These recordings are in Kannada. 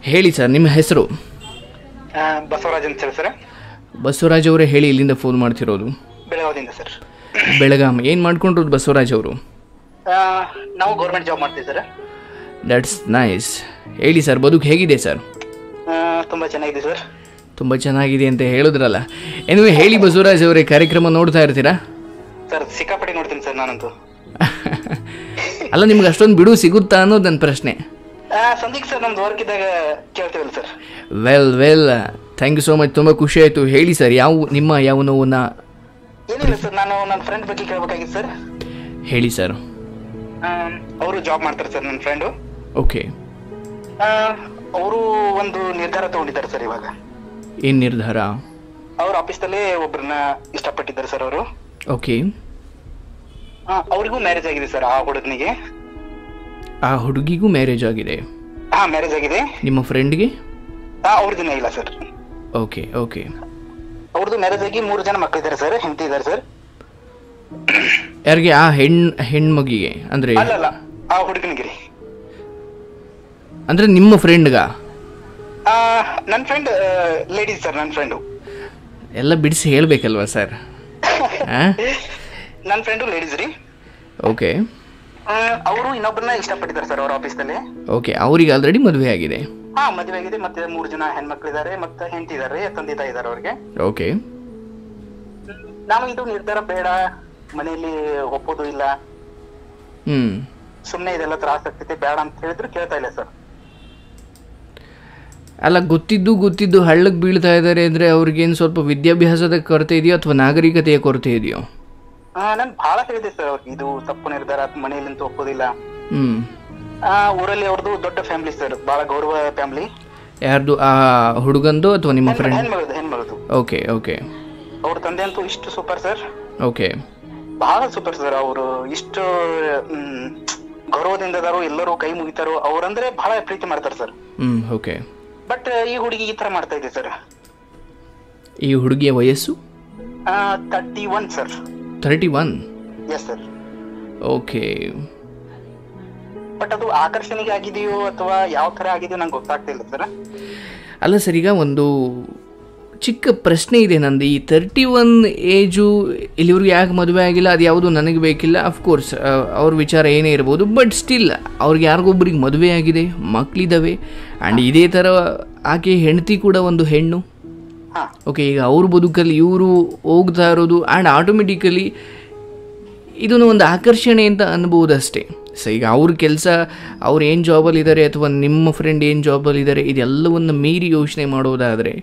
ಹೇಳಿ ಸರ್ ನಿಮ್ಮ ಹೆಸರು ಆ, ಬಸವರಾಜ್ ಅಂತ ಹೇಳಿ ಸರ್ ಬಸವರಾಜ್ ಅವರೇ ಹೇಳಿ ಇಲ್ಲಿಂದ ಫೋನ್ ಮಾಡ್ತಿರೋದು ಬೆಳಗಾವಿಯಿಂದ ಸರ್ ಬೆಳಗಾಂ ಏನು ಮಾಡ್ಕೊಂಡಿರೋದು ಬಸವರಾಜ್ ಅವರು ಆ, ನಾವು ಗೌರ್ಮೆಂಟ್ ಜಾಬ್ ಮಾಡ್ತೀವಿ ಸರ್ ದಟ್ಸ್ ನೈಸ್ ಹೇಳಿ ಸರ್ ಬದುಕು ಹೇಗಿದೆ ಸರ್ ಆ, ತುಂಬಾ ಚೆನ್ನಾಗಿದೆ ಸರ್ ತುಂಬ ಚೆನ್ನಾಗಿದೆ ಅಂತ ಹೇಳಿದ್ರಲ್ಲ ಎನಿವೆ ಹೇಳಿ ಬಸವರಾಜ್ ಅವರೇ ಕಾರ್ಯಕ್ರಮ ನೋಡ್ತಾ ಇರ್ತೀರಾ ಸರ್ ಸಿಕ್ಕಾಪಟ್ಟೆ ನೋಡ್ತೀನಿ ಸರ್ ನಾನಂತೂ ಅಲ್ಲ ನಿಮ್ಗೆ ಅಷ್ಟೊಂದು ಬಿಡು ಸಿಗುತ್ತಾ ಅನ್ನೋದು ನನ್ನ ಪ್ರಶ್ನೆ ಆ, ಸಂದೀಪ್ ಸರ್ ನಮ್ದು ವರ್ಕ್ ಇದ್ದಾಗ ಕೇಳ್ತೀವಲ್ಲ sir well well thank you so much ತುಂಬ ಖುಷಿ ಆಯಿತು ಹೇಳಿ ಸರ್ ಯಾವ ನಿಮ್ಮ ಯಾವ ನೋವನ್ನ ಏನಿಲ್ಲ ಸರ್ ನಾನು ನನ್ನ ಫ್ರೆಂಡ್ ಬಗ್ಗೆ ಕೇಳ್ಬೇಕಾಗಿತ್ತು ಸರ್ ಹೇಳಿ ಸರ್ ಅವರು ಜಾಬ್ ಮಾಡ್ತಾರೆ ಸರ್ ನನ್ನ ಫ್ರೆಂಡು ಓಕೆ ಅವರು ಒಂದು ನಿರ್ಧಾರ ತಗೊಂಡಿದ್ದಾರೆ ಸರ್ ಇವಾಗ ಏನು ನಿರ್ಧಾರ ಅವ್ರ ಆಫೀಸಲ್ಲೇ ಒಬ್ಬರನ್ನ ಇಷ್ಟಪಟ್ಟಿದ್ದಾರೆ ಸರ್ ಅವರು ಓಕೆ ಅವರಿಗೂ ಮ್ಯಾರೇಜ್ ಆಗಿದೆ ಸರ್ ಆ ಹುಡುಗನಿಗೆ ಆ ಹುಡುಗಿಗೂ ಮ್ಯಾರೇಜ್ ಆಗಿದೆ ಹಾ ಮ್ಯಾರೇಜ್ ಆಗಿದೆ ನಿಮ್ಮ ಫ್ರೆಂಡ್ಗೆ ಹಾ ಅವ್ರದಿನ ಇಲ್ಲ ಸರ್ ಓಕೆ ಓಕೆ ಅವ್ರದ್ದು ಮ್ಯಾರೇಜ್ ಆಗಿ ಮೂರು ಜನ ಮಕ್ಕಳಿದ್ದಾರೆ ಸರ್ ಹೆಂಡತಿ ಇದ್ದಾರೆ ಸರ್ ಯಾರಿಗೆ ಆ ಹೆಣ್ ಹೆಣ್ಮಗಿಗೆ ಅಂದರೆ ಅಲ್ಲಲ್ಲ ಆ ಹುಡುಗನಿಗೆ ರೀ ಅಂದರೆ ನಿಮ್ಮ ಫ್ರೆಂಡ್ಗ ನನ್ನ ಫ್ರೆಂಡ್ ಲೇಡೀಸ್ ಸರ್ ನನ್ನ ಫ್ರೆಂಡು ಎಲ್ಲ ಬಿಡಿಸಿ ಹೇಳಬೇಕಲ್ವಾ ಸರ್ ನನ್ನ ಫ್ರೆಂಡು ಲೇಡೀಸ್ ರೀ ಓಕೆ ಅವರು ಇನ್ನೊಬ್ಬರನ್ನ ಇಷ್ಟಪಟ್ಟಿದ್ದಾರೆ ಸರ್ ಅವ್ರ ಆಫೀಸಲ್ಲಿ ಓಕೆ ಅವ್ರಿಗೆ ಆಲ್ರೆಡಿ ಮದುವೆ ಆಗಿದೆ ಹಾ ಮದುವೆ ಆಗಿದೆ ಮತ್ತೆ ಮೂರು ಜನ ಹೆಣ್ಮಕ್ಳಿದ್ದಾರೆ ಮತ್ತೆ ಹೆಂಡತಿ ಇದ್ದಾರೆ ತಂದೆ ತಾಯಿ ಇದ್ದಾರೆ ಅವ್ರಿಗೆ ಓಕೆ ನಾನು ಇದು ನಿರ್ಧಾರ ಬೇಡ ಮನೆಯಲ್ಲಿ ಒಪ್ಪೋದು ಇಲ್ಲ ಹ್ಞೂ ಸುಮ್ಮನೆ ಇದೆಲ್ಲ ತ್ರಾಸ ಆಗ್ತೈತೆ ಬೇಡ ಅಂತ ಹೇಳಿದ್ರು ಕೇಳ್ತಾ ಇಲ್ಲ ಸರ್ ಅಲ್ಲ ಗೊತ್ತಿದ್ದು ಗೊತ್ತಿದ್ದು ಹಳ್ಳಕ್ಕೆ ಬೀಳ್ತಾ ಇದ್ದಾರೆ ಅಂದರೆ ಅವ್ರಿಗೇನು ಸ್ವಲ್ಪ ವಿದ್ಯಾಭ್ಯಾಸದ ಕೊರತೆ ಇದೆಯೋ ಅಥವಾ ನಾಗರಿಕತೆಯ ಕೊರತೆ ಇದೆಯೋ ನಾನು ಬಹಳ ಹೇಳಿದೆ ಸರ್ ಅವ್ರಿಗೆ ಇದು ತಪ್ಪು ನಿರ್ಧಾರ ಮನೆಯಲ್ಲಂತೂ ಒಪ್ಪೋದಿಲ್ಲ ಹ್ಞೂ ಆ, ಊರಲ್ಲಿ ಅವ್ರದ್ದು ದೊಡ್ಡ ಫ್ಯಾಮಿಲಿ ಸರ್ ಬಹಳ ಗೌರವ ಫ್ಯಾಮಿಲಿ ಯಾರ್ದು ಆ ಹುಡುಗಂದು ಅಥವಾ ನಿಮ್ಮ ಫ್ರೆಂಡ್ ಹೆಣ್ಮಗಳದು ಹೆಣ್ಮಗಳದು ಓಕೆ ಓಕೆ ಅವ್ರ ತಂದೆ ಅಂತೂ ಇಷ್ಟು ಸೂಪರ್ ಸರ್ ಓಕೆ ಬಹಳ ಸೂಪರ್ ಸರ್ ಅವರು ಇಷ್ಟು ಮ್, ಗೌರವದಿಂದ ಅದಾರು ಎಲ್ಲರೂ ಕೈ ಮುಗಿತಾರೋ ಅವ್ರಂದ್ರೆ ಬಹಳ ಪ್ರೀತಿ ಮಾಡ್ತಾರೆ ಸರ್ ಹ್ಞೂ ಓಕೆ ಬಟ್ ಈ ಹುಡುಗಿ ಈ ತರ ಮಾಡ್ತಾ ಇದೆ ಸರ್ ಈ ಹುಡುಗಿಯ ವಯಸ್ಸು thirty one sir thirty one yes sir okay but ಅದು ಆಕರ್ಷಣೆಗೆ ಆಗಿದೆಯೋ ಅಥವಾ ಯಾವ ತರ ಆಗಿದೆಯೋ ನಂಗೆ ಗೊತ್ತಾಗ್ತಿಲ್ಲ ಸರ್ ಅಲ್ಲ ಸರ್ ಈಗ ಒಂದು ಚಿಕ್ಕ ಪ್ರಶ್ನೆ ಇದೆ ನಂದು ಈ ತರ್ಟಿ ಒನ್ ಏಜು ಇಲ್ಲಿವ್ರಿಗೆ ಯಾಕೆ ಮದುವೆ ಆಗಿಲ್ಲ ಅದು ಯಾವುದು ನನಗೆ ಬೇಕಿಲ್ಲ ಅಫ್ಕೋರ್ಸ್ ಅವ್ರ ವಿಚಾರ ಏನೇ ಇರ್ಬೋದು ಬಟ್ ಸ್ಟಿಲ್ ಅವ್ರಿಗೆ ಯಾರಿಗೊಬ್ರಿಗೆ ಮದುವೆ ಆಗಿದೆ ಮಕ್ಕಳಿದ್ದಾವೆ ಆ್ಯಂಡ್ ಇದೇ ಥರ ಆಕೆ ಹೆಂಡತಿ ಕೂಡ ಒಂದು ಹೆಣ್ಣು ಹಾ ಓಕೆ ಈಗ ಅವ್ರ ಬದುಕಲ್ಲಿ ಇವರು ಹೋಗ್ತಾ ಇರೋದು ಆ್ಯಂಡ್ ಆಟೋಮೆಟಿಕಲಿ ಇದನ್ನು ಒಂದು ಆಕರ್ಷಣೆ ಅಂತ ಅನ್ಬೋದಷ್ಟೇ ಸೊ ಈಗ ಅವ್ರ ಕೆಲಸ ಅವ್ರು ಏನು ಜಾಬಲ್ಲಿದ್ದಾರೆ ಅಥವಾ ನಿಮ್ಮ ಫ್ರೆಂಡ್ ಏನು ಜಾಬಲ್ಲಿದ್ದಾರೆ ಇದೆಲ್ಲವನ್ನು ಮೀರಿ ಯೋಚನೆ ಮಾಡೋದಾದರೆ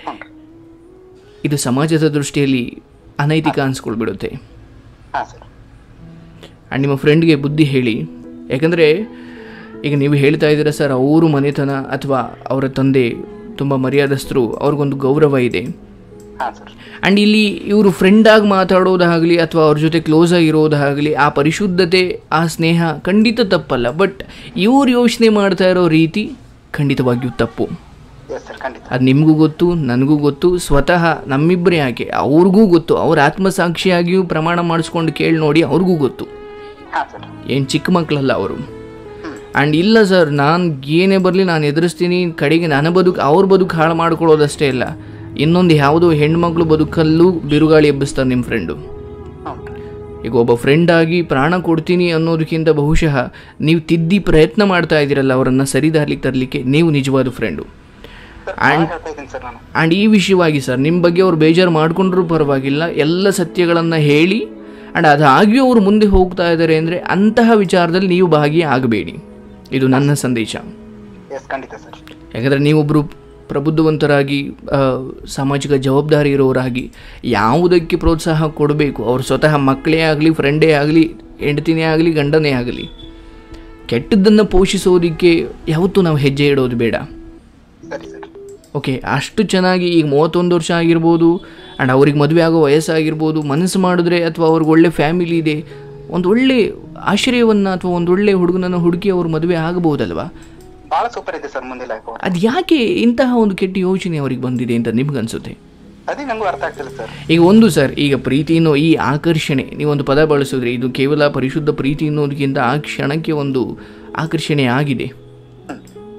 ಇದು ಸಮಾಜದ ದೃಷ್ಟಿಯಲ್ಲಿ ಅನೈತಿಕ ಅನ್ಸ್ಕೊಳ್ಬಿಡುತ್ತೆ ಹಾ ಸರ್ ಆ್ಯಂಡ್ ನಿಮ್ಮ ಫ್ರೆಂಡ್ಗೆ ಬುದ್ಧಿ ಹೇಳಿ ಯಾಕಂದರೆ ಈಗ ನೀವು ಹೇಳ್ತಾ ಇದ್ದೀರಾ ಸರ್ ಅವರು ಮನೆತನ ಅಥವಾ ಅವರ ತಂದೆ ತುಂಬ ಮರ್ಯಾದಸ್ಥರು ಅವ್ರಿಗೊಂದು ಗೌರವ ಇದೆ ಹಾ ಸರ್ ಆ್ಯಂಡ್ ಇಲ್ಲಿ ಇವರು ಫ್ರೆಂಡಾಗಿ ಮಾತಾಡೋದಾಗಲಿ ಅಥವಾ ಅವ್ರ ಜೊತೆ ಕ್ಲೋಸ್ ಆಗಿರೋದಾಗಲಿ ಆ ಪರಿಶುದ್ಧತೆ ಆ ಸ್ನೇಹ ಖಂಡಿತ ತಪ್ಪಲ್ಲ ಬಟ್ ಇವ್ರು ಯೋಚನೆ ಮಾಡ್ತಾ ಇರೋ ರೀತಿ ಖಂಡಿತವಾಗಿಯೂ ತಪ್ಪು ಎಸ್ ಸರ್ ಖಂಡಿತ ಅದು ನಿಮಗೂ ಗೊತ್ತು ನನಗೂ ಗೊತ್ತು ಸ್ವತಃ ನಮ್ಮಿಬ್ಬರೇ ಯಾಕೆ ಅವ್ರಿಗೂ ಗೊತ್ತು ಅವ್ರ ಆತ್ಮಸಾಕ್ಷಿಯಾಗಿಯೂ ಪ್ರಮಾಣ ಮಾಡಿಸ್ಕೊಂಡು ಕೇಳಿ ನೋಡಿ ಅವ್ರಿಗೂ ಗೊತ್ತು ಹಾ ಸರ್ ಏನು ಚಿಕ್ಕ ಮಕ್ಕಳಲ್ಲ ಅವರು ಆ್ಯಂಡ್ ಇಲ್ಲ ಸರ್ ನಾನು ಏನೇ ಬರಲಿ ನಾನು ಎದುರಿಸ್ತೀನಿ ಕಡೆಗೆ ನನ್ನ ಬದುಕು ಅವ್ರ ಬದುಕು ಹಾಳು ಮಾಡ್ಕೊಳ್ಳೋದಷ್ಟೇ ಇಲ್ಲ ಇನ್ನೊಂದು ಯಾವುದೋ ಹೆಣ್ಮಕ್ಳು ಬದುಕಲ್ಲೂ ಬಿರುಗಾಳಿ ಎಬ್ಬಿಸ್ತಾರೆ ನಿಮ್ಮ ಫ್ರೆಂಡು ಹ್ಞೂ ಈಗ ಒಬ್ಬ ಫ್ರೆಂಡ್ ಆಗಿ ಪ್ರಾಣ ಕೊಡ್ತೀನಿ ಅನ್ನೋದಕ್ಕಿಂತ ಬಹುಶಃ ನೀವು ತಿದ್ದಿ ಪ್ರಯತ್ನ ಮಾಡ್ತಾ ಇದ್ದೀರಲ್ಲ ಅವರನ್ನು ಸರಿದಾರ್ಲಿಕ್ಕೆ ತರಲಿಕ್ಕೆ ನೀವು ನಿಜವಾದ ಫ್ರೆಂಡು ಸರ್ ಭಾಳ ಹೇಳ್ತಾ ಇದ್ದೀನಿ ಸರ್ ನಾನು ಆ್ಯಂಡ್ ಈ ವಿಷಯವಾಗಿ ಸರ್ ನಿಮ್ಮ ಬಗ್ಗೆ ಅವ್ರು ಬೇಜಾರು ಮಾಡ್ಕೊಂಡ್ರೂ ಪರವಾಗಿಲ್ಲ ಎಲ್ಲ ಸತ್ಯಗಳನ್ನು ಹೇಳಿ ಆ್ಯಂಡ್ ಅದಾಗಿಯೂ ಅವರು ಮುಂದೆ ಹೋಗ್ತಾ ಇದ್ದಾರೆ ಅಂದರೆ ಅಂತಹ ವಿಚಾರದಲ್ಲಿ ನೀವು ಭಾಗಿ ಆಗಬೇಡಿ ಇದು ನನ್ನ ಸಂದೇಶ ಎಸ್ ಖಂಡಿತ ಸರ್ ಯಾಕಂದರೆ ನೀವೊಬ್ಬರು ಪ್ರಬುದ್ಧವಂತರಾಗಿ ಆ, ಸಾಮಾಜಿಕ ಜವಾಬ್ದಾರಿ ಇರೋರಾಗಿ ಯಾವುದಕ್ಕೆ ಪ್ರೋತ್ಸಾಹ ಕೊಡಬೇಕು ಅವ್ರು ಸ್ವತಃ ಮಕ್ಕಳೇ ಆಗಲಿ ಫ್ರೆಂಡೇ ಆಗಲಿ ಹೆಂಡತಿನೇ ಆಗಲಿ ಗಂಡನೇ ಆಗಲಿ ಕೆಟ್ಟದ್ದನ್ನು ಪೋಷಿಸೋದಕ್ಕೆ ಯಾವತ್ತೂ ನಾವು ಹೆಜ್ಜೆ ಇಡೋದು ಬೇಡ ಸರಿ ಸರ್ ಓಕೆ ಅಷ್ಟು ಚೆನ್ನಾಗಿ ಈಗ ಮೂವತ್ತೊಂದು ವರ್ಷ ಆಗಿರ್ಬೋದು ಆ್ಯಂಡ್ ಅವ್ರಿಗೆ ಮದುವೆ ಆಗೋ ವಯಸ್ಸಾಗಿರ್ಬೋದು ಮನಸ್ಸು ಮಾಡಿದ್ರೆ ಅಥವಾ ಅವ್ರಿಗೆ ಒಳ್ಳೆ ಫ್ಯಾಮಿಲಿ ಇದೆ ಒಂದು ಒಳ್ಳೆ ಆಶ್ರಯವನ್ನು ಅಥವಾ ಒಂದು ಒಳ್ಳೆ ಹುಡುಗನನ್ನು ಹುಡುಕಿ ಅವ್ರ ಮದುವೆ ಆಗಬಹುದಲ್ವಾ ಭಾಳ ಸೂಪರ್ ಇದೆ ಸರ್ ಮುಂದೆ ಲೈಫ್ ಅದು ಯಾಕೆ ಇಂತಹ ಒಂದು ಕೆಟ್ಟ ಯೋಚನೆ ಅವ್ರಿಗೆ ಬಂದಿದೆ ಅಂತ ನಿಮ್ಗನ್ಸುತ್ತೆ ಅದೇ ನಂಗೂ ಅರ್ಥ ಆಗ್ತಿಲ್ಲ ಸರ್ ಈಗ ಒಂದು ಸರ್ ಈಗ ಪ್ರೀತಿ ಅನ್ನೋ ಈ ಆಕರ್ಷಣೆ ನೀವೊಂದು ಪದ ಬಳಸಿದ್ರೆ ಇದು ಕೇವಲ ಪರಿಶುದ್ಧ ಪ್ರೀತಿ ಅನ್ನೋದಕ್ಕಿಂತ ಆ ಕ್ಷಣಕ್ಕೆ ಒಂದು ಆಕರ್ಷಣೆ ಆಗಿದೆ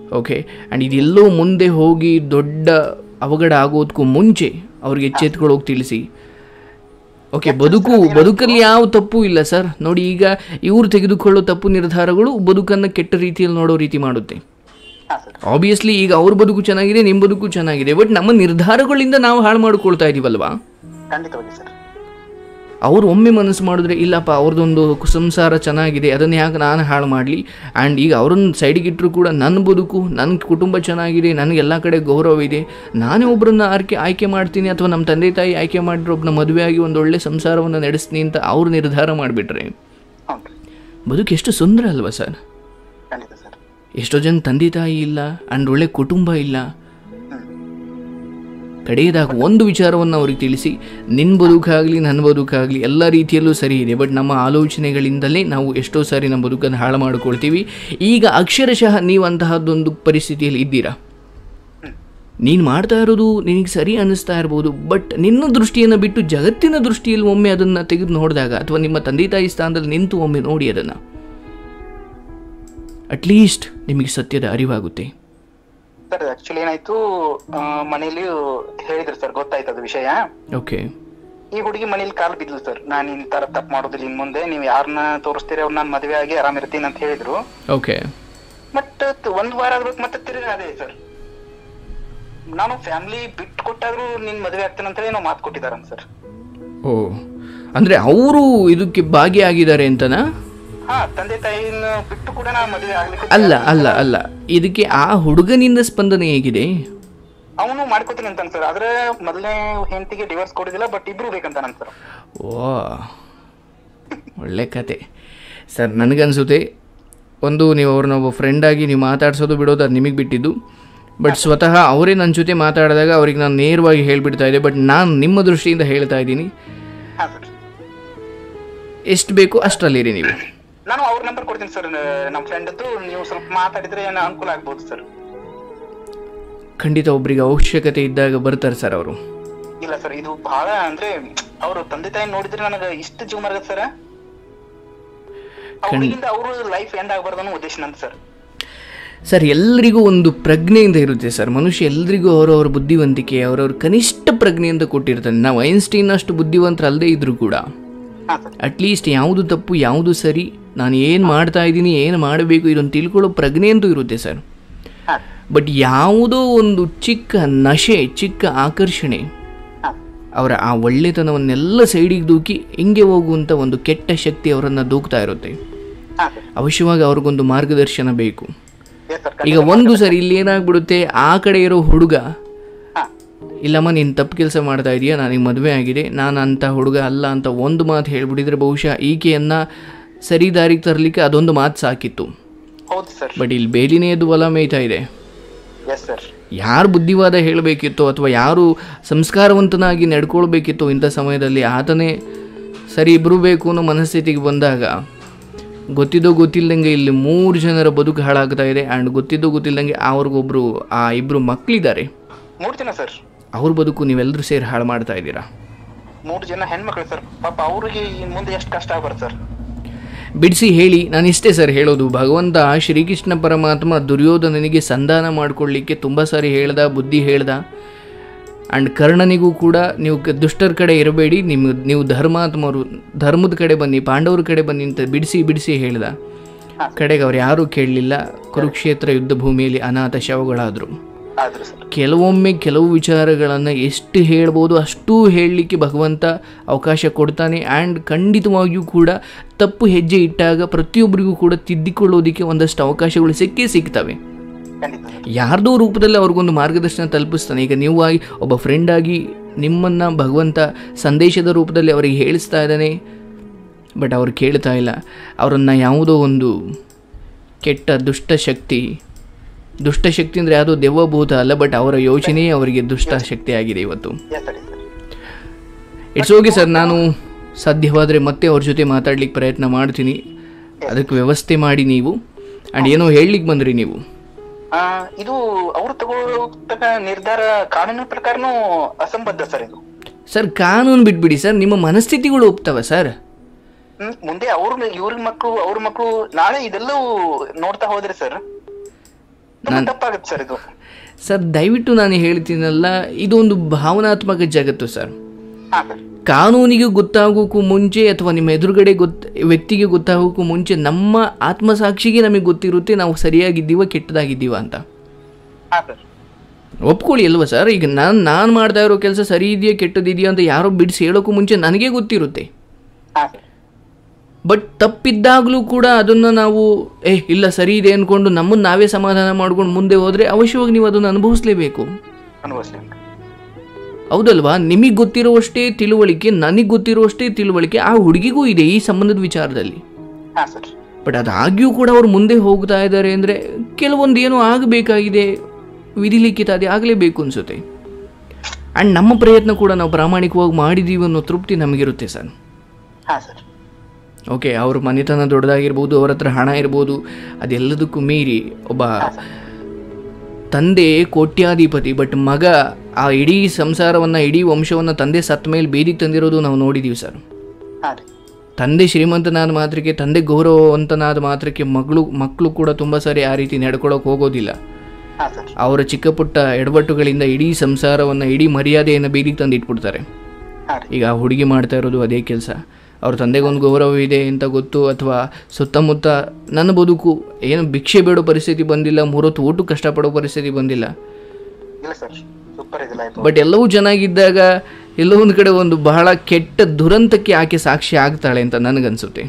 ಓಕೆ ಆ್ಯಂಡ್ ಇದೆಲ್ಲೋ ಮುಂದೆ ಹೋಗಿ ದೊಡ್ಡ ಅವಘಡ ಆಗೋದಕ್ಕೂ ಮುಂಚೆ ಅವ್ರಿಗೆ ಎಚ್ಚೆತ್ಕೊಳ್ಳೋಗಿ ತಿಳಿಸಿ ಓಕೆ ಬದುಕು ಬದುಕಲ್ಲಿ ಯಾವ ತಪ್ಪು ಇಲ್ಲ ಸರ್ ನೋಡಿ ಈಗ ಇವರು ತೆಗೆದುಕೊಳ್ಳೋ ತಪ್ಪು ನಿರ್ಧಾರಗಳು ಬದುಕನ್ನು ಕೆಟ್ಟ ರೀತಿಯಲ್ಲಿ ನೋಡೋ ರೀತಿ ಮಾಡುತ್ತೆ ಹಾ ಸರ್ ಆಬ್ವಿಯಸ್ಲಿ ಈಗ ಅವ್ರ ಬದುಕು ಚೆನ್ನಾಗಿದೆ ನಿಮ್ಮ ಬದುಕು ಚೆನ್ನಾಗಿದೆ ಬಟ್ ನಮ್ಮ ನಿರ್ಧಾರಗಳಿಂದ ನಾವು ಹಾಳು ಮಾಡ್ಕೊಳ್ತಾ ಇದೀವಲ್ವಾ ಖಂಡಿತವಾಗಿ ಸರ್ ಅವ್ರು ಒಮ್ಮೆ ಮನಸ್ಸು ಮಾಡಿದ್ರೆ ಇಲ್ಲಪ್ಪ ಅವ್ರದ್ದೊಂದು ಸಂಸಾರ ಚೆನ್ನಾಗಿದೆ ಅದನ್ನು ಯಾಕೆ ನಾನು ಹಾಳು ಮಾಡಲಿ ಆ್ಯಂಡ್ ಈಗ ಅವ್ರನ್ನ ಸೈಡಿಗೆ ಇಟ್ಟರು ಕೂಡ ನನ್ನ ಬದುಕು ನನ್ನ ಕುಟುಂಬ ಚೆನ್ನಾಗಿದೆ ನನಗೆ ಎಲ್ಲ ಕಡೆ ಗೌರವ ಇದೆ ನಾನೇ ಒಬ್ಬರನ್ನ ಆಯ್ಕೆ ಆಯ್ಕೆ ಮಾಡ್ತೀನಿ ಅಥವಾ ನಮ್ಮ ತಂದೆ ತಾಯಿ ಆಯ್ಕೆ ಮಾಡಿರೋ ಒಬ್ಬನ ಮದುವೆಯಾಗಿ ಒಂದು ಒಳ್ಳೆ ಸಂಸಾರವನ್ನು ನಡೆಸ್ತೀನಿ ಅಂತ ಅವ್ರು ನಿರ್ಧಾರ ಮಾಡಿಬಿಟ್ರೆ ಹ್ಞೂ ರೀ ಬದುಕು ಎಷ್ಟು ಸುಂದರ ಅಲ್ವಾ ಸರ್ ಖಂಡಿತ ಸರ್ ಎಷ್ಟೋ ಜನ ತಂದೆ ತಾಯಿ ಇಲ್ಲ ಆ್ಯಂಡ್ ಒಳ್ಳೆ ಕುಟುಂಬ ಇಲ್ಲ ಹ್ಮ್ ಕಡೆಯದಾಗಿ ಒಂದು ವಿಚಾರವನ್ನು ಅವ್ರಿಗೆ ತಿಳಿಸಿ ನಿನ್ನ ಬದುಕಾಗಲಿ ನನ್ನ ಬದುಕಾಗಲಿ ಎಲ್ಲ ರೀತಿಯಲ್ಲೂ ಸರಿ ಇದೆ ಬಟ್ ನಮ್ಮ ಆಲೋಚನೆಗಳಿಂದಲೇ ನಾವು ಎಷ್ಟೋ ಸಾರಿ ನಮ್ಮ ಬದುಕನ್ನು ಹಾಳು ಮಾಡಿಕೊಳ್ತೀವಿ ಈಗ ಅಕ್ಷರಶಃ ನೀವು ಅಂತಹದ್ದೊಂದು ಪರಿಸ್ಥಿತಿಯಲ್ಲಿ ಇದ್ದೀರಾ ನೀನು ಮಾಡ್ತಾ ಇರೋದು ನಿನಗೆ ಸರಿ ಅನ್ನಿಸ್ತಾ ಇರ್ಬೋದು ಬಟ್ ನಿನ್ನ ದೃಷ್ಟಿಯನ್ನು ಬಿಟ್ಟು ಜಗತ್ತಿನ ದೃಷ್ಟಿಯಲ್ಲಿ ಒಮ್ಮೆ ಅದನ್ನು ತೆಗೆದು ನೋಡಿದಾಗ ಅಥವಾ ನಿಮ್ಮ ತಂದೆ ತಾಯಿ ಸ್ಥಾನದಲ್ಲಿ ನಿಂತು ಒಮ್ಮೆ ನೋಡಿ ಅದನ್ನು ಅಟ್ಲೀಸ್ಟ್ ನಿಮಗೆ ಸತ್ಯದ ಅರಿವಾಗುತ್ತೆ ಸರ್ ಆಕ್ಚುಲಿ ಏನಾಯ್ತು ಆ, ಮನೇಲಿ ಹೇಳಿದ್ರು ಸರ್ ಗೊತ್ತಾಯ್ತು ಅದು ವಿಷಯ ಓಕೆ ಈ ಹುಡುಗಿ ಮನೇಲಿ ಕಾಲ್ ಬಿದ್ಲು ಸರ್ ನಾನು ಈ ತರ ತಪ್ಪು ಮಾಡೋದಿಲ್ಲ ಇನ್ ಮುಂದೆ ನೀವು ಯಾರನ್ನ ತೋರಿಸ್ತೀರಿ ಅವ್ರು ನಾನು ಮದುವೆ ಆಗಿ ಆರಾಮಿರ್ತೀನಿ ಅಂತ ಹೇಳಿದ್ರು ಓಕೆ ಬಟ್ ಒಂದ್ ವಾರ ಆದ್ಬೇಕು ಮತ್ತೆ ತಿರ್ಗಿ ಅದೇ ಸರ್ ನಾನು ಫ್ಯಾಮಿಲಿ ಬಿಟ್ಟು ಕೊಟ್ಟಾದ್ರು ನಿನ್ ಮದುವೆ ಆಗ್ತೇನೆ ಅಂತ ಹೇಳಿ ನಾವು ಮಾತು ಕೊಟ್ಟಿದಾರಂತ ಸರ್ ಓ ಅಂದರೆ ಅವರು ಇದಕ್ಕೆ ಭಾಗಿಯಾಗಿದ್ದಾರೆ ಅಂತನಾ ಹಾ ತಂದೆ ತಾಯಿನ ಬಿಟ್ಟು ಕೂಡ ನಾನು ಮದುವೆ ಆಗ್ಲಿಕ್ಕೆ ಅಲ್ಲ ಅಲ್ಲ ಅಲ್ಲ ಇದಕ್ಕೆ ಆ ಹುಡುಗನಿಂದ ಸ್ಪಂದನೆ ಹೇಗಿದೆ ಅವನು ಮಾಡ್ಕೋತೀನಿ ಅಂತಾನೆ ಸರ್ ಆದ್ರೆ ಮೊದಲನೇ ಹೆಂಡತಿಗೆ ಡಿವೋರ್ಸ್ ಕೊಡಿದಿಲ್ಲ ಬಟ್ ಇಬ್ರು ಬೇಕಂತಾನ ಸರ್ ಓ ಒಳ್ಳೆ ಕತೆ ಸರ್ ನನಗನ್ಸುತ್ತೆ ಒಂದು ನೀವು ಅವ್ರನ್ನ ಒಬ್ಬ ಫ್ರೆಂಡಾಗಿ ನೀವು ಮಾತಾಡ್ಸೋದು ಬಿಡೋದು ಅದು ನಿಮಗೆ ಬಿಟ್ಟಿದ್ದು ಬಟ್ ಸ್ವತಃ ಅವರೇ ನನ್ನ ಜೊತೆ ಮಾತಾಡಿದಾಗ ಅವ್ರಿಗೆ ನಾನು ನೇರವಾಗಿ ಹೇಳ್ಬಿಡ್ತಾ ಇದ್ದೆ ಬಟ್ ನಾನು ನಿಮ್ಮ ದೃಷ್ಟಿಯಿಂದ ಹೇಳ್ತಾ ಇದ್ದೀನಿ ಹಾ ಸರ್ ಎಷ್ಟು ಬೇಕು ಅಷ್ಟರಲ್ಲಿರಿ ನೀವು ನಾನು ಅವ್ರ ನಂಬರ್ ಕೊಡ್ತೀನಿ ಸರ್ ನಮ್ಮ ಫ್ರೆಂಡ್ದು ನೀವು ಸ್ವಲ್ಪ ಮಾತಾಡಿದ್ರೆ ಏನೋ ಅನುಕೂಲ ಆಗ್ಬೋದು ಸರ್ ಖಂಡಿತ ಒಬ್ಬರಿಗೆ ಅವಶ್ಯಕತೆ ಇದ್ದಾಗ ಬರ್ತಾರೆ ಸರ್ ಅವರು ಇಲ್ಲ ಸರ್ ಇದು ಬಹಳ ಅಂದ್ರೆ ಅವರು ತಂದೆ ತಾಯಿ ನೋಡಿದ್ರೆ ನನಗೆ ಇಷ್ಟು ಜೀವ ಮರಗತ್ ಸರ್ ಹುಡುಗಿಂದ ಅವರು ಲೈಫ್ ಎಂಡ್ ಆಗ್ಬಾರ್ದು ಅನ್ನೋ ಉದ್ದೇಶ ನಂದು ಸರ್ ಸರ್ ಎಲ್ರಿಗೂ ಒಂದು ಪ್ರಜ್ಞೆಯಿಂದ ಇರುತ್ತೆ ಸರ್ ಮನುಷ್ಯ ಎಲ್ರಿಗೂ ಅವರವರ ಬುದ್ಧಿವಂತಿಕೆ ಅವರವ್ರ ಕನಿಷ್ಠ ಪ್ರಜ್ಞೆಯಿಂದ ಕೊಟ್ಟಿರ್ತಾನೆ ನಾವು ಐನ್ಸ್ಟೀನ್ ಅಷ್ಟು ಬುದ್ಧಿವಂತರಲ್ಲದೆ ಇದ್ರೂ ಕೂಡ ಹಾ ಸರ್ ಅಟ್ಲೀಸ್ಟ್ ಯಾವುದು ತಪ್ಪು ಯಾವುದು ಸರಿ ನಾನು ಏನು ಮಾಡ್ತಾ ಇದ್ದೀನಿ ಏನು ಮಾಡಬೇಕು ಇದನ್ನು ತಿಳ್ಕೊಳ್ಳೋ ಪ್ರಜ್ಞೆ ಅಂತೂ ಇರುತ್ತೆ ಸರ್ ಹಾ ಬಟ್ ಯಾವುದೋ ಒಂದು ಚಿಕ್ಕ ನಶೆ ಚಿಕ್ಕ ಆಕರ್ಷಣೆ ಹಾ ಅವರ ಆ ಒಳ್ಳೆತನವನ್ನೆಲ್ಲ ಸೈಡಿಗೆ ದೂಕಿ ಹಿಂಗೆ ಹೋಗುವಂಥ ಒಂದು ಕೆಟ್ಟ ಶಕ್ತಿ ಅವರನ್ನು ದೂಕ್ತಾ ಇರುತ್ತೆ ಹಾ ಸರ್ ಅವಶ್ಯವಾಗಿ ಅವ್ರಿಗೊಂದು ಮಾರ್ಗದರ್ಶನ ಬೇಕು ಎಸ್ ಸರ್ ಈಗ ಒಂದು ಸರಿ ಇಲ್ಲಿ ಏನಾಗ್ಬಿಡುತ್ತೆ ಆ ಕಡೆ ಇರೋ ಹುಡುಗ ಹಾ ಇಲ್ಲಮ್ಮ ನೀನು ತಪ್ಪು ಕೆಲಸ ಮಾಡ್ತಾ ಇದೀಯಾ ನನಗೆ ಮದುವೆ ಆಗಿದೆ ನಾನು ಅಂಥ ಹುಡುಗ ಅಲ್ಲ ಅಂತ ಒಂದು ಮಾತು ಹೇಳ್ಬಿಟ್ಟಿದ್ರೆ ಬಹುಶಃ ಈಕೆಯನ್ನು ಸರಿ ದಾರಿಗೆ ತರಲಿಕ್ಕೆ ಅದೊಂದು ಮಾತು ಸಾಕಿತ್ತು ಹೌದು ಸರ್ ಬಟ್ ಇಲ್ಲಿ ಬೇಲಿನೇ ಎದ್ದು ಹೊಲ ಮೇಯ್ತಾ ಇದೆ ಎಸ್ ಸರ್ ಯಾರು ಬುದ್ಧಿವಾದ ಹೇಳಬೇಕಿತ್ತೋ ಅಥವಾ ಯಾರು ಸಂಸ್ಕಾರವಂತನಾಗಿ ನಡ್ಕೊಳ್ಬೇಕಿತ್ತೋ ಇಂಥ ಸಮಯದಲ್ಲಿ ಆತನೇ ಸರಿ ಇಬ್ಬರು ಬೇಕು ಅನ್ನೋ ಮನಸ್ಥಿತಿಗೆ ಬಂದಾಗ ಗೊತ್ತಿದ್ದೋ ಗೊತ್ತಿಲ್ಲದಂಗೆ ಇಲ್ಲಿ ಮೂರು ಜನರ ಬದುಕು ಹಾಳಾಗ್ತಾ ಇದೆ ಆ್ಯಂಡ್ ಗೊತ್ತಿದ್ದೋ ಗೊತ್ತಿಲ್ಲದಂಗೆ ಅವ್ರಿಗೊಬ್ರು ಆ ಇಬ್ಬರು ಮಕ್ಕಳಿದ್ದಾರೆ ಮೂರ್ ಜನ ಸರ್ ಅವ್ರ ಬದುಕು ನೀವೆಲ್ಲರೂ ಸೇರಿ ಹಾಳು ಮಾಡ್ತಾ ಇದ್ದೀರಾ ಮೂರು ಜನ ಹೆಣ್ಮಕ್ಳು ಸರ್ ಪಾಪ ಅವ್ರಿಗೆ ಇನ್ ಮುಂದೆ ಎಷ್ಟು ಕಷ್ಟ ಆಗ್ಬಾರ್ದು ಸರ್ ಬಿಡಿಸಿ ಹೇಳಿ ನಾನು ಇಷ್ಟೇ ಸರ್ ಹೇಳೋದು ಭಗವಂತ ಶ್ರೀಕೃಷ್ಣ ಪರಮಾತ್ಮ ದುರ್ಯೋಧನನಿಗೆ ಸಂಧಾನ ಮಾಡಿಕೊಳ್ಳಿಕ್ಕೆ ತುಂಬ ಸಾರಿ ಹೇಳ್ದ ಬುದ್ಧಿ ಹೇಳ್ದ ಆ್ಯಂಡ್ ಕರ್ಣನಿಗೂ ಕೂಡ ನೀವು ಕ- ದುಷ್ಟರ ಕಡೆ ಇರಬೇಡಿ ನಿಮ್ಮ ನೀವು ಧರ್ಮಾತ್ಮರು ಧರ್ಮದ ಕಡೆ ಬನ್ನಿ ಪಾಂಡವ್ರ ಕಡೆ ಬನ್ನಿ ಅಂತ ಬಿಡಿಸಿ ಬಿಡಿಸಿ ಹೇಳ್ದ ಕಡೆಗೆ ಅವ್ರು ಯಾರೂ ಕೇಳಲಿಲ್ಲ ಕುರುಕ್ಷೇತ್ರ ಯುದ್ಧ ಭೂಮಿಯಲ್ಲಿ ಅನಾಥ ಶವಗಳಾದರು ಆದ್ರು ಸರ್ ಕೆಲವೊಮ್ಮೆ ಕೆಲವು ವಿಚಾರಗಳನ್ನು ಎಷ್ಟು ಹೇಳ್ಬೋದು ಅಷ್ಟೂ ಹೇಳಲಿಕ್ಕೆ ಭಗವಂತ ಅವಕಾಶ ಕೊಡ್ತಾನೆ ಆ್ಯಂಡ್ ಖಂಡಿತವಾಗಿಯೂ ಕೂಡ ತಪ್ಪು ಹೆಜ್ಜೆ ಇಟ್ಟಾಗ ಪ್ರತಿಯೊಬ್ಬರಿಗೂ ಕೂಡ ತಿದ್ದಿಕೊಳ್ಳೋದಕ್ಕೆ ಒಂದಷ್ಟು ಅವಕಾಶಗಳು ಸಿಕ್ಕೇ ಸಿಗ್ತವೆ ಖಂಡಿತ ಸರ್ ಯಾರ್ದೋ ರೂಪದಲ್ಲಿ ಅವ್ರಿಗೊಂದು ಮಾರ್ಗದರ್ಶನ ತಲುಪಿಸ್ತಾನೆ ಈಗ ನೀವು ಆಗಿ ಒಬ್ಬ ಫ್ರೆಂಡ್ ಆಗಿ ನಿಮ್ಮನ್ನು ಭಗವಂತ ಸಂದೇಶದ ರೂಪದಲ್ಲಿ ಅವರಿಗೆ ಹೇಳಿಸ್ತಾ ಇದ್ದಾನೆ ಬಟ್ ಅವ್ರು ಕೇಳ್ತಾ ಇಲ್ಲ ಅವರನ್ನು ಯಾವುದೋ ಒಂದು ಕೆಟ್ಟ ದುಷ್ಟ ಶಕ್ತಿ ದುಷ್ಟ ಶಕ್ತಿ ಅಂದರೆ ಯಾವುದೋ ದೆವ್ವಭೂತ ಅಲ್ಲ ಬಟ್ ಅವರ ಯೋಚನೆಯೇ ಅವರಿಗೆ ದುಷ್ಟ ಶಕ್ತಿ ಆಗಿದೆ ಇವತ್ತು yes sir sir it's okay sir ನಾನು ಸಾಧ್ಯವಾದರೆ ಮತ್ತೆ ಅವ್ರ ಜೊತೆ ಮಾತಾಡ್ಲಿಕ್ಕೆ ಪ್ರಯತ್ನ ಮಾಡ್ತೀನಿ ಅದಕ್ಕೆ ವ್ಯವಸ್ಥೆ ಮಾಡಿ ನೀವು ಆ್ಯಂಡ್ ಏನೋ ಹೇಳಲಿಕ್ಕೆ ಬಂದ್ರಿ ನೀವು ಆ, ಇದು ಅವ್ರು ತಗೊಳ್ತಕ್ಕ ನಿರ್ಧಾರ ಕಾನೂನಿನ ಪ್ರಕಾರನೂ ಅಸಂಬದ್ಧ ಸರ್ ಇದು ಸರ್ ಕಾನೂನು ಬಿಟ್ಬಿಡಿ ಸರ್ ನಿಮ್ಮ ಮನಸ್ಥಿತಿಗಳು ಒಪ್ತವ ಸರ್ ಹ್ಮ್, ಮುಂದೆ ಅವ್ರ ಇವ್ರ ಮಕ್ಕಳು ಅವ್ರ ಮಕ್ಕಳು ನಾಳೆ ಇದೆಲ್ಲವೂ ನೋಡ್ತಾ ಹೋದ್ರೆ ಸರ್ ನಮ್ಗೆ ತಪ್ಪಾಗುತ್ತೆ ಸರ್ ಇದು ಸರ್ ದಯವಿಟ್ಟು ನಾನು ಹೇಳ್ತೀನಲ್ಲ ಇದೊಂದು ಭಾವನಾತ್ಮಕ ಜಗತ್ತು ಸರ್ ಹಾ ಸರ್ ಕಾನೂನಿಗೆ ಗೊತ್ತಾಗೋಕ್ಕೂ ಮುಂಚೆ ಅಥವಾ ನಿಮ್ಮ ಎದುರುಗಡೆ ಗೊತ್ತ ವ್ಯಕ್ತಿಗೆ ಗೊತ್ತಾಗೋಕ್ಕೂ ಮುಂಚೆ ನಮ್ಮ ಆತ್ಮಸಾಕ್ಷಿಗೆ ನಮಗೆ ಗೊತ್ತಿರುತ್ತೆ ನಾವು ಸರಿಯಾಗಿದ್ದೀವ ಕೆಟ್ಟದಾಗಿದ್ದೀವ ಅಂತ ಹಾ ಸರ್ ಒಪ್ಕೊಳ್ಳಿ ಅಲ್ವಾ ಸರ್ ಈಗ ನಾನು ನಾನು ಮಾಡ್ತಾ ಇರೋ ಕೆಲಸ ಸರಿ ಇದೆಯಾ ಕೆಟ್ಟದಿದೆಯಾ ಅಂತ ಯಾರೋ ಬಿಡಿಸಿ ಹೇಳೋಕ್ಕೂ ಮುಂಚೆ ನನಗೆ ಗೊತ್ತಿರುತ್ತೆ ಹಾ ಸರ್ ಬಟ್ ತಪ್ಪಿದ್ದಾಗಲೂ ಕೂಡ ಅದನ್ನು ನಾವು ಏ ಇಲ್ಲ ಸರಿ ಇದೆ ಅಂದ್ಕೊಂಡು ನಮ್ಮನ್ನು ನಾವೇ ಸಮಾಧಾನ ಮಾಡ್ಕೊಂಡು ಮುಂದೆ ಹೋದರೆ ಅವಶ್ಯವಾಗಿ ನೀವು ಅದನ್ನು ಅನುಭವಿಸ್ಲೇಬೇಕು ಅನುಭವಿಸ್ಲಿ ಹೌದಲ್ವಾ ನಿಮಗೆ ಗೊತ್ತಿರುವಷ್ಟೇ ತಿಳುವಳಿಕೆ ನನಗೆ ಗೊತ್ತಿರುವಷ್ಟೇ ತಿಳುವಳಿಕೆ ಆ ಹುಡುಗಿಗೂ ಇದೆ ಈ ಸಂಬಂಧದ ವಿಚಾರದಲ್ಲಿ ಹಾ ಸರ್ ಬಟ್ ಅದಾಗ್ಯೂ ಕೂಡ ಅವ್ರು ಮುಂದೆ ಹೋಗ್ತಾ ಇದ್ದಾರೆ ಅಂದರೆ ಕೆಲವೊಂದು ಏನೋ ಆಗಬೇಕಾಗಿದೆ ವಿಧಿಲಿಖಿತ ಅದೇ ಆಗಲೇಬೇಕು ಅನಿಸುತ್ತೆ ಆ್ಯಂಡ್ ನಮ್ಮ ಪ್ರಯತ್ನ ಕೂಡ ನಾವು ಪ್ರಾಮಾಣಿಕವಾಗಿ ಮಾಡಿದ್ದೀವಿ ಅನ್ನೋ ತೃಪ್ತಿ ನಮಗಿರುತ್ತೆ ಸರ್ ಹಾ ಸರ್ ಓಕೆ ಅವ್ರ ಮನೆತನ ದೊಡ್ಡದಾಗಿರ್ಬೋದು ಅವ್ರ ಹತ್ರ ಹಣ ಇರ್ಬೋದು ಅದೆಲ್ಲದಕ್ಕೂ ಮೀರಿ ಒಬ್ಬ ತಂದೆ ಕೋಟ್ಯಾಧಿಪತಿ ಬಟ್ ಮಗ ಆ ಇಡೀ ಸಂಸಾರವನ್ನು ಇಡೀ ವಂಶವನ್ನು ತಂದೆ ಸತ್ತ ಮೇಲೆ ಬೀದಿಗೆ ತಂದಿರೋದು ನಾವು ನೋಡಿದ್ದೀವಿ ಸರ್ ಹಾ ರೀ ತಂದೆ ಶ್ರೀಮಂತನಾದ ಮಾತ್ರಕ್ಕೆ ತಂದೆ ಗೌರವವಂತನಾದ ಮಾತ್ರಕ್ಕೆ ಮಗಳು ಮಕ್ಕಳು ಕೂಡ ತುಂಬ ಸಾರಿ ಆ ರೀತಿ ನಡ್ಕೊಳ್ಳೋಕೆ ಹೋಗೋದಿಲ್ಲ ಹಾ ಸರ್ ಅವರ ಚಿಕ್ಕ ಪುಟ್ಟ ಎಡವಟ್ಟುಗಳಿಂದ ಇಡೀ ಸಂಸಾರವನ್ನು ಇಡೀ ಮರ್ಯಾದೆಯನ್ನು ಬೀದಿಗೆ ತಂದು ಇಟ್ಬಿಡ್ತಾರೆ ಹಾ ರೀ ಈಗ ಆ ಹುಡುಗಿ ಮಾಡ್ತಾ ಇರೋದು ಅದೇ ಕೆಲಸ ಅವ್ರ ತಂದೆಗೊಂದು ಗೌರವ ಇದೆ ಅಂತ ಗೊತ್ತು ಅಥವಾ ಸುತ್ತಮುತ್ತ ನನ್ನ ಬದುಕು ಏನು ಭಿಕ್ಷೆ ಬೇಡೋ ಪರಿಸ್ಥಿತಿ ಬಂದಿಲ್ಲ ಮೂರೊತ್ತು ಊಟ ಕಷ್ಟಪಡೋ ಪರಿಸ್ಥಿತಿ ಬಂದಿಲ್ಲ ಇಲ್ಲ ಸರ್ ಸೂಪರ್ ಇದೆ ಲೈಫ್ ಬಟ್ ಎಲ್ಲವೂ ಚೆನ್ನಾಗಿದ್ದಾಗ ಎಲ್ಲೋ ಒಂದು ಕಡೆ ಒಂದು ಬಹಳ ಕೆಟ್ಟ ದುರಂತಕ್ಕೆ ಆಕೆ ಸಾಕ್ಷಿ ಆಗ್ತಾಳೆ ಅಂತ ನನಗನ್ಸುತ್ತೆ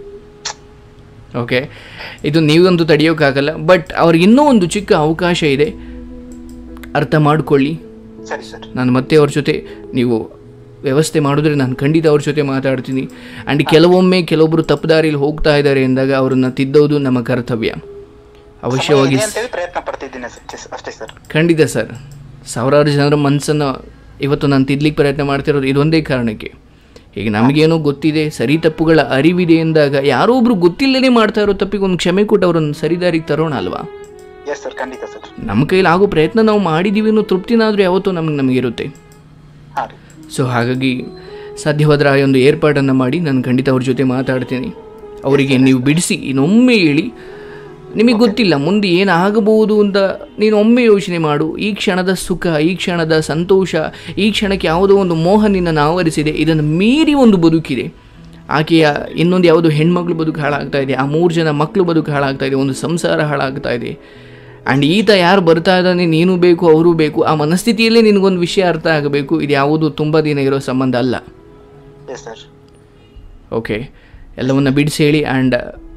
ಓಕೆ ಇದು ನೀವಂತೂ ತಡೆಯೋಕ್ಕಾಗಲ್ಲ ಬಟ್ ಅವ್ರಿಗೆ ಇನ್ನೂ ಒಂದು ಚಿಕ್ಕ ಅವಕಾಶ ಇದೆ ಅರ್ಥ ಮಾಡ್ಕೊಳ್ಳಿ ಸರಿ ಸರ್ ನಾನು ಮತ್ತೆ ಅವ್ರ ಜೊತೆ ನೀವು ವ್ಯವಸ್ಥೆ ಮಾಡಿದ್ರೆ ನಾನು ಖಂಡಿತ ಅವ್ರ ಜೊತೆ ಮಾತಾಡ್ತೀನಿ ಆ್ಯಂಡ್ ಕೆಲವೊಮ್ಮೆ ಕೆಲವೊಬ್ಬರು ತಪ್ಪು ದಾರಿಲಿ ಹೋಗ್ತಾ ಇದ್ದಾರೆ ಎಂದಾಗ ಅವರನ್ನು ತಿದ್ದೋದು ನಮ್ಮ ಕರ್ತವ್ಯ ಅವಶ್ಯವಾಗಿ ಇದೆ ಅಂತೇಳಿ ಪ್ರಯತ್ನ ಪಡ್ತಿದ್ದೀನಿ ಅಷ್ಟೇ ಅಷ್ಟೇ ಸರ್ ಖಂಡಿತ ಸರ್ ಸಾವಿರಾರು ಜನರ ಮನಸ್ಸನ್ನು ಇವತ್ತು ನಾನು ತಿದ್ಲಿಕ್ಕೆ ಪ್ರಯತ್ನ ಮಾಡ್ತಿರೋದು ಇದೊಂದೇ ಕಾರಣಕ್ಕೆ ಈಗ ನಮಗೇನೋ ಗೊತ್ತಿದೆ ಸರಿ ತಪ್ಪುಗಳ ಅರಿವಿದೆ ಎಂದಾಗ ಯಾರೋ ಒಬ್ರು ಗೊತ್ತಿಲ್ಲದೇ ಮಾಡ್ತಾ ಇರೋ ತಪ್ಪಿಗೆ ಒಂದು ಕ್ಷಮೆ ಕೊಟ್ಟು ಅವರನ್ನು ಸರಿದಾರಿಗೆ ತರೋಣ ಅಲ್ವಾ ಎಸ್ ಸರ್ ಖಂಡಿತ ಸರ್ ನಮ್ಮ ಕೈಲಿ ಆಗೋ ಪ್ರಯತ್ನ ನಾವು ಮಾಡಿದ್ದೀವಿ ಅನ್ನೋ ತೃಪ್ತಿನಾದರೂ ಯಾವತ್ತೂ ನಮಗೆ ನಮಗಿರುತ್ತೆ ಹಾ ರೀ ಸೊ ಹಾಗಾಗಿ ಸಾಧ್ಯವಾದರೆ ಆ ಒಂದು ಏರ್ಪಾಡನ್ನು ಮಾಡಿ ನಾನು ಖಂಡಿತ ಅವ್ರ ಜೊತೆ ಮಾತಾಡ್ತೀನಿ ಅವರಿಗೆ ನೀವು ಬಿಡಿಸಿ ಇನ್ನೊಮ್ಮೆ ಹೇಳಿ ನಿಮಗೆ ಗೊತ್ತಿಲ್ಲ ಮುಂದೆ ಏನಾಗಬಹುದು ಅಂತ ನೀನು ಒಮ್ಮೆ ಯೋಚನೆ ಮಾಡು ಈ ಕ್ಷಣದ ಸುಖ ಈ ಕ್ಷಣದ ಸಂತೋಷ ಈ ಕ್ಷಣಕ್ಕೆ ಯಾವುದೋ ಒಂದು ಮೋಹ ನಿನ್ನನ್ನು ಆವರಿಸಿದೆ ಇದನ್ನು ಮೀರಿ ಒಂದು ಬದುಕಿದೆ ಆಕೆಯ ಇನ್ನೊಂದು ಯಾವುದೋ ಹೆಣ್ಮಕ್ಳು ಬದುಕು ಹಾಳಾಗ್ತಾ ಇದೆ ಆ ಮೂರು ಜನ ಮಕ್ಕಳು ಬದುಕು ಹಾಳಾಗ್ತಾ ಇದೆ ಒಂದು ಸಂಸಾರ ಹಾಳಾಗ್ತಾ ಇದೆ ಆ್ಯಂಡ್ ಈತ ಯಾರು ಬರ್ತಾ ಇದ್ದಾನೆ ನೀನು ಬೇಕು ಅವರು ಬೇಕು ಆ ಮನಸ್ಥಿತಿಯಲ್ಲೇ ನಿನಗೊಂದು ವಿಷಯ ಅರ್ಥ ಆಗಬೇಕು ಇದು ಯಾವುದು ತುಂಬ ದಿನ ಇರೋ ಸಂಬಂಧ ಅಲ್ಲ ಎಸ್ ಸರ್ ಓಕೆ ಎಲ್ಲವನ್ನ ಬಿಡಿಸಿ ಹೇಳಿ ಆ್ಯಂಡ್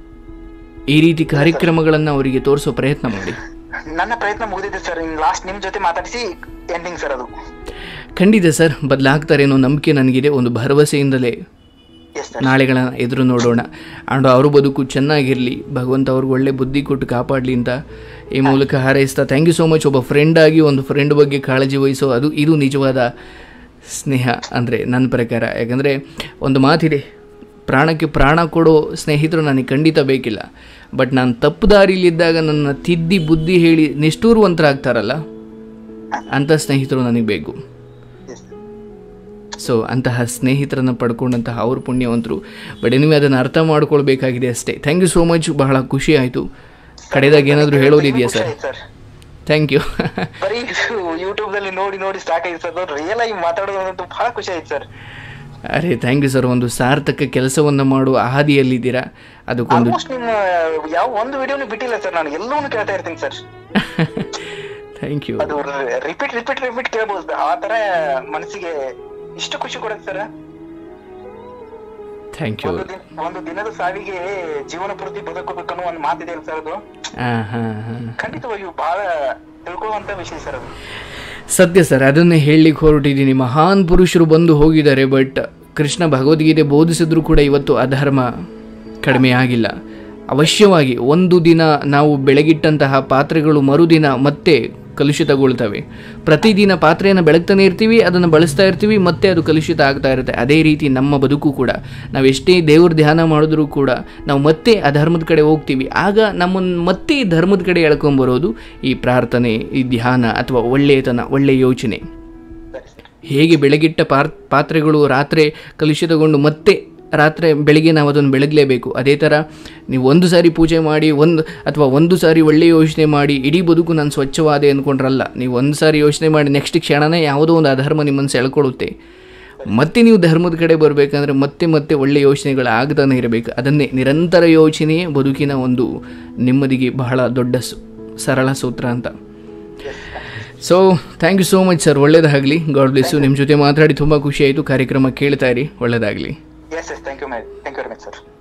ಈ ರೀತಿ ಕಾರ್ಯಕ್ರಮಗಳನ್ನು ಅವರಿಗೆ ತೋರಿಸೋ ಪ್ರಯತ್ನ ಮಾಡಿ ನನ್ನ ಪ್ರಯತ್ನ ಮುಗಿದಿದೆ ಸರ್ ಇನ್ ಲಾಸ್ಟ್ ನಿಮ್ ಜೊತೆ ಮಾತಾಡಿಸಿ ಎಂಡಿಂಗ್ ಸರ್ ಅದು ಖಂಡಿತ ಸರ್ ಬದಲಾಗ್ತಾರೆ ಅನ್ನೋ ನಂಬಿಕೆ ನನಗಿದೆ ಒಂದು ಭರವಸೆಯಿಂದಲೇ ಎಸ್ ಸರ್ ನಾಳೆಗಳ ಎದುರು ನೋಡೋಣ ಆ್ಯಂಡ್ ಅವ್ರ ಬದುಕು ಚೆನ್ನಾಗಿರಲಿ ಭಗವಂತ ಅವ್ರಿಗೆ ಒಳ್ಳೆ ಬುದ್ಧಿ ಕೊಟ್ಟು ಕಾಪಾಡಲಿ ಅಂತ ಈ ಮೂಲಕ ಹಾರೈಸ್ತಾ ಥ್ಯಾಂಕ್ ಯು ಸೋ ಮಚ್ ಒಬ್ಬ ಫ್ರೆಂಡ್ ಆಗಿ ಒಂದು ಫ್ರೆಂಡ್ ಬಗ್ಗೆ ಕಾಳಜಿ ವಹಿಸೋ ಅದು ಇದು ನಿಜವಾದ ಸ್ನೇಹ ಅಂದರೆ ನನ್ನ ಪ್ರಕಾರ ಯಾಕಂದರೆ ಒಂದು ಮಾತಿದೆ ಪ್ರಾಣಕ್ಕೆ ಪ್ರಾಣ ಕೊಡೋ ಸ್ನೇಹಿತರು ನನಗೆ ಖಂಡಿತ ಬೇಕಿಲ್ಲ ಬಟ್ ನಾನು ತಪ್ಪು ದಾರಿಲಿದ್ದಾಗ ನನ್ನ ತಿದ್ದಿ ಬುದ್ಧಿ ಹೇಳಿ ನಿಷ್ಠೂರವಂತರಾಗ್ತಾರಲ್ಲ ಅಂಥ ಸ್ನೇಹಿತರು ನನಗೆ ಬೇಕು ಎಸ್ ಸೊ ಅಂತಹ ಸ್ನೇಹಿತರನ್ನು ಪಡ್ಕೊಂಡಂತಹ ಅವ್ರ ಪುಣ್ಯವಂತರು ಬಟ್ ನೀವು ಅದನ್ನು ಅರ್ಥ ಮಾಡ್ಕೊಳ್ಬೇಕಾಗಿದೆ ಅಷ್ಟೇ ಥ್ಯಾಂಕ್ ಯು ಸೋ ಮಚ್ ಬಹಳ ಖುಷಿ ಆಯಿತು ಕಡೆದಾಗ ಏನಾದರೂ ಹೇಳೋದಿದೆಯಾ ಸರ್ ಸರ್ ಥ್ಯಾಂಕ್ ಯು ಬರೀ ಯೂಟ್ಯೂಬ್ ದಲ್ಲಿ ನೋಡಿ ನೋಡಿ ಸಾಕಾಗಿದೆ ಸರ್ ರಿಯಲ್ ಆಗಿ ಮಾತಾಡೋದಂತೂ ಬಹಳ ಖುಷಿ ಆಯ್ತು ಸರ್ ಅರೆ ಥ್ಯಾಂಕ್ ಯು ಸರ್ ಒಂದು ಸಾರ್ಥಕ ಕೆಲಸವನ್ನು ಮಾಡುವ ಹಾದಿಯಲ್ಲಿದ್ದೀರಾ ಅದಕ್ಕೊಂದು ಆಲ್ಮೋಸ್ಟ್ ನಿಮ್ಮ ಯಾವ ಒಂದು ವಿಡಿಯೋನು ಬಿಟ್ಟಿಲ್ಲ ಸರ್ ನಾನು ಎಲ್ಲವನ್ನೂ ಕೇಳ್ತಾ ಇರ್ತೀನಿ ಸರ್ ಥ್ಯಾಂಕ್ ಯು ಅದು ರಿಪೀಟ್ ರಿಪೀಟ್ ರಿಪೀಟ್ ಕೇಳಬಹುದು ಆ ತರ ಮನಸ್ಸಿಗೆ ಇಷ್ಟು ಖುಷಿ ಕೊಡುತ್ತೆ ಸರ್ ಥ್ಯಾಂಕ್ ಯು ಒಂದು ದಿನ ಒಂದು ದಿನದ ಸಾವಿಗೆ ಜೀವನ ಪೂರ್ತಿ ಬದುಕಬೇಕು ಅನ್ನೋ ಒಂದು ಮಾತಿದೆ ಅಲ್ಲ ಸರ್ ಅದು ಹಾಂ ಹಾಂ ಹಾಂ ಖಂಡಿತವಾಗಿಯೂ ಬಹಳ ತಿಳ್ಕೊಳ್ಳುವಂತ ವಿಷಯ ಸರ್ ಅದು ಸತ್ಯ ಸರ್ ಅದನ್ನೇ ಹೇಳಲಿಕ್ಕೆ ಹೊರಟಿದ್ದೀನಿ ಮಹಾನ್ ಪುರುಷರು ಬಂದು ಹೋಗಿದ್ದಾರೆ ಬಟ್ ಕೃಷ್ಣ ಭಗವದ್ಗೀತೆ ಬೋಧಿಸಿದ್ರು ಕೂಡ ಇವತ್ತು ಅಧರ್ಮ ಕಡಿಮೆ ಆಗಿಲ್ಲ ಅವಶ್ಯವಾಗಿ ಒಂದು ದಿನ ನಾವು ಬೆಳಗಿಟ್ಟಂತಹ ಪಾತ್ರೆಗಳು ಮರುದಿನ ಮತ್ತೆ ಕಲುಷಿತಗೊಳ್ತವೆ ಪ್ರತಿದಿನ ಪಾತ್ರೆಯನ್ನು ಬೆಳಗ್ತಾನೆ ಇರ್ತೀವಿ ಅದನ್ನು ಬಳಸ್ತಾ ಇರ್ತೀವಿ ಮತ್ತೆ ಅದು ಕಲುಷಿತ ಆಗ್ತಾ ಇರುತ್ತೆ ಅದೇ ರೀತಿ ನಮ್ಮ ಬದುಕು ಕೂಡ ನಾವು ಎಷ್ಟೇ ದೇವ್ರ ಧ್ಯಾನ ಮಾಡಿದ್ರೂ ಕೂಡ ನಾವು ಮತ್ತೆ ಅಧರ್ಮದ ಕಡೆ ಹೋಗ್ತೀವಿ ಆಗ ನಮ್ಮನ್ನು ಮತ್ತೆ ಧರ್ಮದ ಕಡೆ ಎಳ್ಕೊಂಬರೋದು ಈ ಪ್ರಾರ್ಥನೆ ಈ ಧ್ಯಾನ ಅಥವಾ ಒಳ್ಳೆಯತನ ಒಳ್ಳೆಯ ಯೋಚನೆ ಸರಿ ಸರ್ ಹೇಗೆ ಬೆಳಗಿಟ್ಟ ಪಾರ್ ಪಾತ್ರೆಗಳು ರಾತ್ರಿ ಕಲುಷಿತಗೊಂಡು ಮತ್ತೆ ರಾತ್ರಿ ಬೆಳಿಗ್ಗೆ ನಾವು ಅದನ್ನು ಬೆಳಗಲೇಬೇಕು ಅದೇ ಥರ ನೀವು ಒಂದು ಸಾರಿ ಪೂಜೆ ಮಾಡಿ ಒಂದು ಅಥವಾ ಒಂದು ಸಾರಿ ಒಳ್ಳೆಯ ಯೋಚನೆ ಮಾಡಿ ಇಡೀ ಬದುಕು ನಾನು ಸ್ವಚ್ಛವಾದೆ ಅಂದ್ಕೊಂಡ್ರಲ್ಲ ನೀವು ಒಂದು ಸಾರಿ ಯೋಚನೆ ಮಾಡಿ ನೆಕ್ಸ್ಟ್ ಕ್ಷಣನೇ ಯಾವುದೋ ಒಂದು ಅಧರ್ಮ ನಿಮ್ಮನ್ನು ಸೆಳ್ಕೊಳ್ಳುತ್ತೆ ಮತ್ತೆ ನೀವು ಧರ್ಮದ ಕಡೆ ಬರಬೇಕಂದ್ರೆ ಮತ್ತೆ ಮತ್ತೆ ಒಳ್ಳೆಯ ಯೋಚನೆಗಳು ಆಗತಾನೆ ಇರಬೇಕು ಅದನ್ನೇ ನಿರಂತರ ಯೋಚನೆಯೇ ಬದುಕಿನ ಒಂದು ನೆಮ್ಮದಿಗೆ ಬಹಳ ದೊಡ್ಡ ಸು- ಸರಳ ಸೂತ್ರ ಅಂತ so thank you so much sir ಒಳ್ಳೇದಾಗಲಿ ಗಾಡ್ ಬ್ಲೆಸ್ ಯು ನಿಮ್ಮ ಜೊತೆ ಮಾತಾಡಿ ತುಂಬ ಖುಷಿ ಆಯಿತು ಕಾರ್ಯಕ್ರಮ ಕೇಳ್ತಾ ಇರಿ ಒಳ್ಳೇದಾಗಲಿ yes yes thank you my thank you very much sir